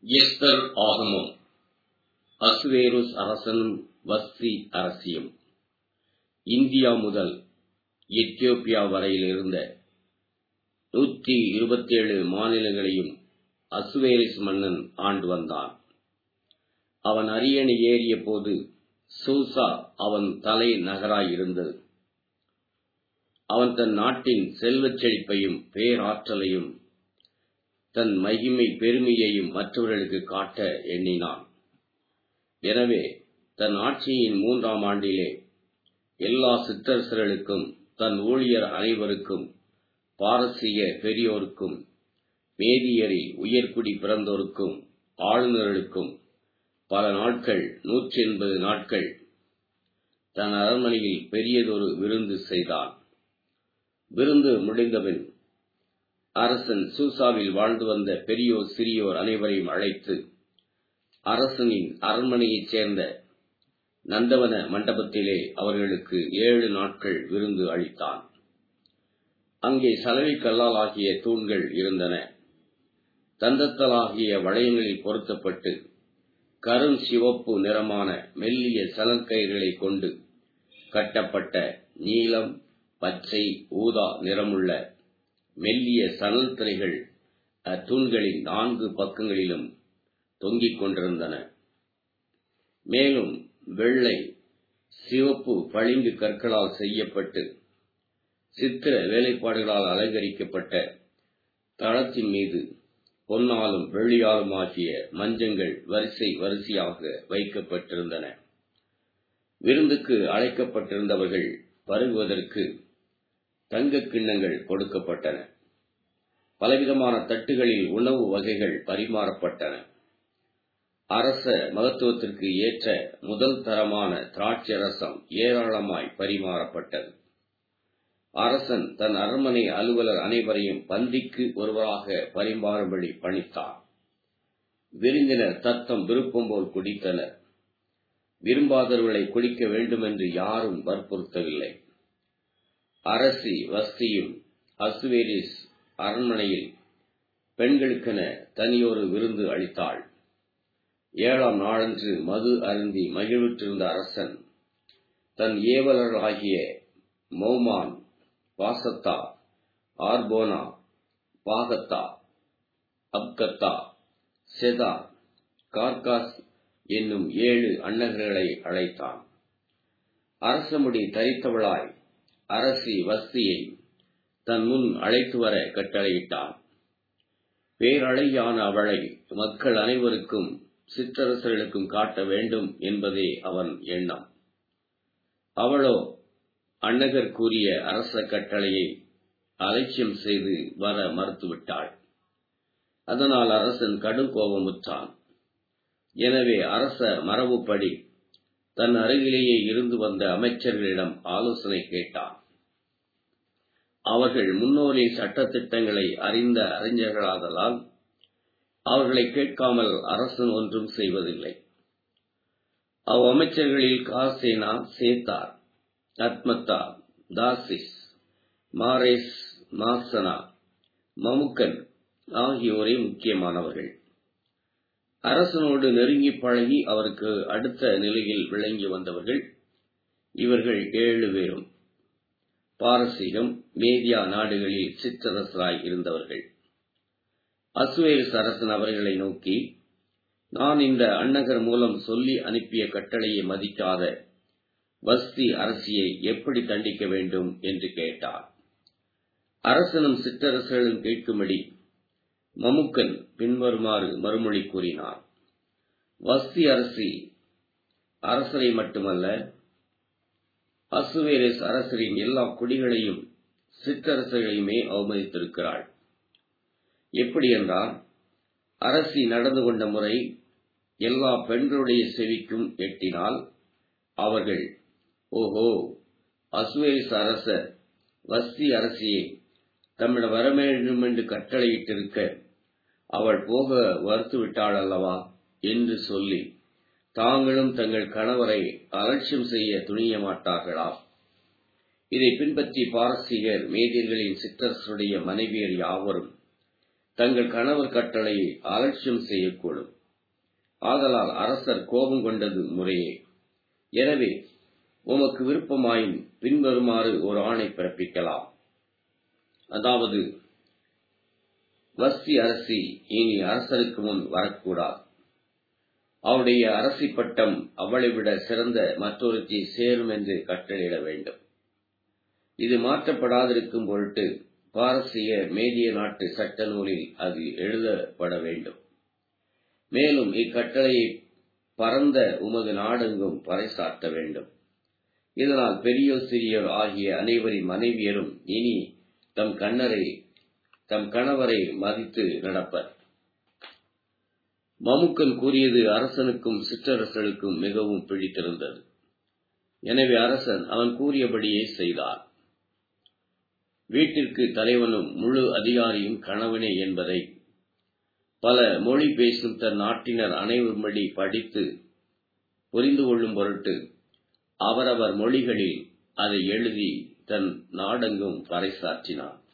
Esther ஆகமம் அசுவேருஸ் அரசனும் வஸ்தி அரசியும் India முதல் எத்தியோப்பியா வரையில் இருந்த நூற்றி இருபத்தேழு மாநிலங்களையும் அசுவேரிஸ் மன்னன் ஆண்டு வந்தான் அவன் அரியணை ஏறிய போது சூசா அவன் தலை நகராயிருந்தது அவன் தன் நாட்டின் செல்வச் செழிப்பையும் பேராற்றலையும் தன் மகிமை பெருமையையும் மற்றவர்களுக்கு காட்ட எண்ணினான் எனவே தன் ஆட்சியின் மூன்றாம் ஆண்டிலே எல்லா சிற்றரசர்களுக்கும் தன் ஊழியர் அனைவருக்கும் பாரசீக பெரியோருக்கும் மேதியரில் உயர்குடி பிறந்தோருக்கும் ஆளுநர்களுக்கும் பல நாட்கள் நூற்றி எண்பது நாட்கள் தன் அரண்மனையில் பெரியதொரு விருந்து செய்தான் விருந்து முடிந்தபின் அரசன் சூசாவில் வாழ்ந்து வந்த பெரியோர் சிறியோர் அனைவரையும் அழைத்து அரசனின் அரண்மனையைச் சேர்ந்த நந்தவன மண்டபத்திலே அவர்களுக்கு ஏழு நாட்கள் விருந்து அளித்தான் அங்கே சலவை கல்லால் ஆகிய தூண்கள் இருந்தன தந்தத்தலாகிய வளையங்களில் பொருத்தப்பட்டு கரும் சிவப்பு நிறமான மெல்லிய சலற்கயிர்களை கொண்டு கட்டப்பட்ட நீலம் பச்சை ஊதா நிறமுள்ள மெல்லிய சணல் திரைகள் அத்தூண்களின் நான்கு பக்கங்களிலும் தொங்கிக் கொண்டிருந்தன மேலும் வெள்ளை சிவப்பு பளிங்கு கற்களால் செய்யப்பட்டு சித்திர வேலைப்பாடுகளால் அலங்கரிக்கப்பட்ட தளத்தின் மீது பொன்னாலும் வெள்ளியாலும் ஆகிய மஞ்சங்கள் வரிசை வரிசையாக வைக்கப்பட்டிருந்தன விருந்துக்கு அழைக்கப்பட்டிருந்தவர்கள் பருகுவதற்கு தங்க கிண்ணங்கள் கொடுக்கப்பட்டன பலவிதமான தட்டுகளில் உணவு வகைகள் பரிமாறப்பட்டன அரச மகத்துவத்திற்கு ஏற்ற முதல் தரமான திராட்சை ரசம் ஏராளமாய் பரிமாறப்பட்டது அரசன் தன் அரண்மனை அலுவலர் அனைவரையும் பந்திக்கு ஒருவராக பரிமாறும்படி பணித்தான் விருந்தினர் தத்தம் விருப்பம் போல் குடித்தனர் விரும்பாதவர்களை குடிக்க வேண்டுமென்று யாரும் வற்புறுத்தவில்லை அரசி வஸ்தியும் அசுவேரிஸ் அரண்மனையில் பெண்களுக்கென தனியொரு விருந்து அளித்தாள் ஏழாம் நாளன்று மது அருந்தி மகிழ்விற்றிருந்த அரசன் தன் ஏவலர்களாகிய மௌமான் வாசத்தா ஆர்போனா பாகத்தா அப்கத்தா செதா கார்காஸ் என்னும் ஏழு அன்னகர்களை அழைத்தான் அரசமுடி தரித்தவளாய் அரசி வஸ்தியை தன் முன் அழைத்து வர கட்டளையிட்டான் பேரழையான அவளை மக்கள் அனைவருக்கும் சிற்றரசர்களுக்கும் காட்ட வேண்டும் என்பதே அவன் எண்ணம் அவளோ அன்னகர் கூறிய அரச கட்டளையை அலட்சியம் செய்து வர மறுத்துவிட்டாள் அதனால் அரசன் கடும் கோபமுற்றான் எனவே அரச மரபுப்படி தன் அருகிலேயே இருந்து வந்த அமைச்சர்களிடம் ஆலோசனை கேட்டான் அவர்கள் முன்னோரின் சட்டத்திட்டங்களை அறிந்த அறிஞர்களாதலால் அவர்களை கேட்காமல் அரசன் ஒன்றும் செய்வதில்லை அவ் அமைச்சர்களில் காசேனா சேத்தார் அத்மத்தா தாசிஸ் மாரேஸ் மாசனா மமுக்கன் ஆகியோரே முக்கியமானவர்கள் அரசனோடு நெருங்கி பழகி அவருக்கு அடுத்த நிலையில் விளங்கி வந்தவர்கள் இவர்கள் ஏழு பேரும் பாரசீகம் மேதியா நாடுகளில் சிற்றரசராய் இருந்தவர்கள் அசுவேரிஸ் அரசன் அவர்களை நோக்கி நான் இந்த அன்னகர் மூலம் சொல்லி அனுப்பிய கட்டளையை மதிக்காத வஸ்தி அரசியை எப்படி தண்டிக்க வேண்டும் என்று கேட்டார் அரசனும் சிற்றரசர்களும் கேட்கும்படி மமுக்கன் பின்வருமாறு மறுமொழி கூறினார் வஸ்தி அரசி அரசரை மட்டுமல்ல அசுவேரேஸ் அரசரின் எல்லா குடிகளையும் சிற்றரசர்களையுமே அவமதித்திருக்கிறாள் எப்படி என்றால் அரசி நடந்து கொண்ட முறை எல்லா பெண்களுடைய செவிக்கும் எட்டினால் அவர்கள் ஓஹோ அசுவேரிஸ் அரசர் வஸ்தி அரசியை தம்மிடம் வர வேண்டும் என்று கட்டளையிட்டிருக்க அவள் போக வறுத்து விட்டாள் அல்லவா என்று சொல்லி தாங்களும் தங்கள் கணவரை அலட்சியம் செய்ய துணிய மாட்டார்களா இதை பின்பற்றி பாரசீகர் மேதியர்களின் சிற்றரசுடைய மனைவியர் யாவரும் தங்கள் கணவர் கட்டளையை அலட்சியம் செய்யக்கூடும் ஆதலால் அரசர் கோபம் கொண்டது முறையே எனவே உமக்கு விருப்பமாயின் பின்வருமாறு ஒரு ஆணை பிறப்பிக்கலாம் அதாவது வஸ்தி அரசி இனி அரசருக்கு முன் வரக்கூடாது அவருடைய அரசி பட்டம் அவளை விட சிறந்த மற்றொருத்தி சேரும் என்று கட்டளையிட வேண்டும் இது மாற்றப்படாதிருக்கும் பொருட்டு பாரசீக மேதிய நாட்டு சட்ட நூலில் அது எழுதப்பட வேண்டும் மேலும் இக்கட்டளையை பரந்த உமது நாடெங்கும் பறைசாட்ட வேண்டும் இதனால் பெரியோர் சிறியோர் ஆகிய அனைவரின் மனைவியரும் இனி தம் கண்ணரை தம் கணவரை மதித்து நடப்பர் மமுக்கன் கூறியது அரசனுக்கும் சிற்றரசர்களுக்கும் மிகவும் பிடித்திருந்தது எனவே அரசன் அவன் கூறியபடியே செய்தான் வீட்டிற்கு தலைவனும் முழு அதிகாரியும் கணவனே என்பதை பல மொழி பேசும் தன் நாட்டினர் அனைவரும்படி படித்து புரிந்து கொள்ளும் பொருட்டு அவரவர் மொழிகளில் அதை எழுதி தன் நாடெங்கும் பறைசாற்றினான்